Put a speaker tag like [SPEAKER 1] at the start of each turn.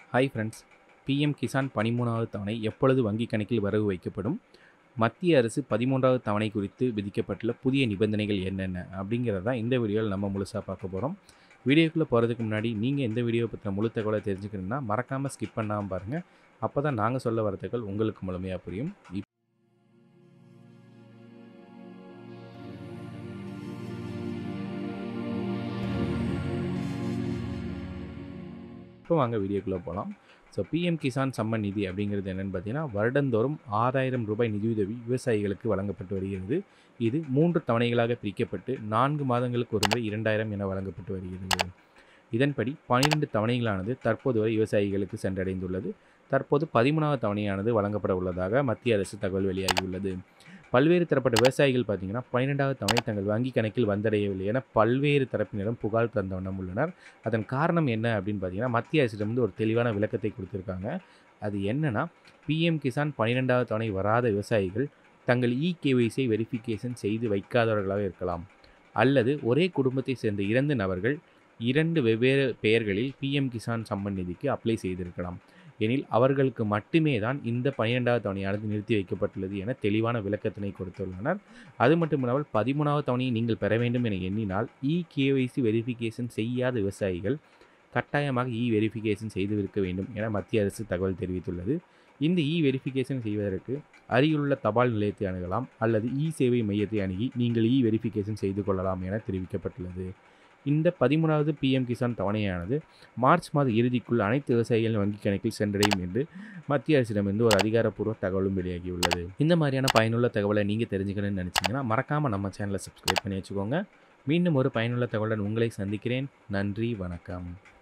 [SPEAKER 1] hi friends PM Kisan பதிமூணாவது தவணை எப்பொழுது வங்கி கணக்கில் வரவு வைக்கப்படும் மத்திய அரசு பதிமூன்றாவது தவணை குறித்து விதிக்கப்பட்டுள்ள புதிய நிபந்தனைகள் என்னென்ன அப்படிங்கிறத இந்த வீடியோவில் நம்ம முழுசாக பார்க்க போகிறோம் வீடியோக்குள்ளே போகிறதுக்கு முன்னாடி நீங்கள் எந்த வீடியோ பற்றின முழு தகவலை தெரிஞ்சுக்கணுன்னா மறக்காமல் ஸ்கிப் பண்ணாமல் பாருங்கள் அப்போ தான் நாங்கள் சொல்ல வர தகவல் உங்களுக்கு முழுமையாக புரியும் இப்- இப்போ வாங்க வீடியோக்குள்ளே போகலாம் ஸோ பிஎம் கிசான் சம்மன் நிதி அப்படிங்கிறது என்னென்னு பார்த்தீங்கன்னா வருடந்தோறும் ஆறாயிரம் ரூபாய் நிதியுதவி விவசாயிகளுக்கு வழங்கப்பட்டு வருகிறது இது மூன்று தவணைகளாக பிரிக்கப்பட்டு நான்கு மாதங்களுக்கு ஒரு முறை இரண்டாயிரம் என வழங்கப்பட்டு வருகிறது இதன்படி பன்னிரெண்டு தவணைகளானது தற்போது வரை விவசாயிகளுக்கு சென்றடைந்துள்ளது தற்போது பதிமூணாவது தவணையானது வழங்கப்பட உள்ளதாக மத்திய அரசு தகவல் வெளியாகியுள்ளது பல்வேறு தரப்பட்ட விவசாயிகள் பார்த்தீங்கன்னா பன்னிரெண்டாவது தவணை தங்கள் வங்கி கணக்கில் வந்தடையவில்லை என பல்வேறு தரப்பினரும் புகார் தந்த வண்ணம் உள்ளனர் அதன் காரணம் என்ன அப்படின்னு பார்த்தீங்கன்னா மத்திய அரசிடமிருந்து ஒரு தெளிவான விளக்கத்தை கொடுத்துருக்காங்க அது என்னன்னா பிஎம் கிசான் பன்னிரெண்டாவது தவணை வராத விவசாயிகள் தங்கள் இ கேஒய்சியை வெரிஃபிகேஷன் செய்து வைக்காதவர்களாக இருக்கலாம் அல்லது ஒரே குடும்பத்தை சேர்ந்த இரண்டு நபர்கள் இரண்டு வெவ்வேறு பெயர்களில் பிஎம் கிசான் சம்மன் நிதிக்கு அப்ளை செய்திருக்கலாம் எனில் அவர்களுக்கு மட்டுமே தான் இந்த பன்னிரெண்டாவது தவணையானது நிறுத்தி வைக்கப்பட்டுள்ளது என தெளிவான விளக்கத்தினை கொடுத்துள்ளனர் அது மட்டுமில்லாமல் பதிமூணாவது தவணையை நீங்கள் பெற வேண்டும் என எண்ணினால் இ கேஒய்சி வெரிஃபிகேஷன் செய்யாத விவசாயிகள் கட்டாயமாக இ வெரிஃபிகேஷன் செய்திருக்க வேண்டும் என மத்திய அரசு தகவல் தெரிவித்துள்ளது இந்த இ வெரிஃபிகேஷன் செய்வதற்கு அருகிலுள்ள தபால் நிலையத்தை அணுகலாம் அல்லது இ சேவை மையத்தை அணுகி நீங்கள் இ வெரிஃபிகேஷன் செய்து கொள்ளலாம் என தெரிவிக்கப்பட்டுள்ளது இந்த பதிமூணாவது பிஎம் கிசான் தவணையானது மார்ச் மாத இறுதிக்குள் அனைத்து விவசாயிகளின் வங்கி கணக்கில் சென்றடையும் என்று மத்திய அரசிடமிருந்து ஒரு அதிகாரப்பூர்வ தகவலும் வெளியாகியுள்ளது இந்த மாதிரியான பயனுள்ள தகவலை நீங்கள் தெரிஞ்சுக்கணும்னு நினச்சிங்கன்னா மறக்காமல் நம்ம சேனலை சப்ஸ்கிரைப் பண்ணி வச்சுக்கோங்க மீண்டும் ஒரு பயனுள்ள தகவலுடன் உங்களை சந்திக்கிறேன் நன்றி வணக்கம்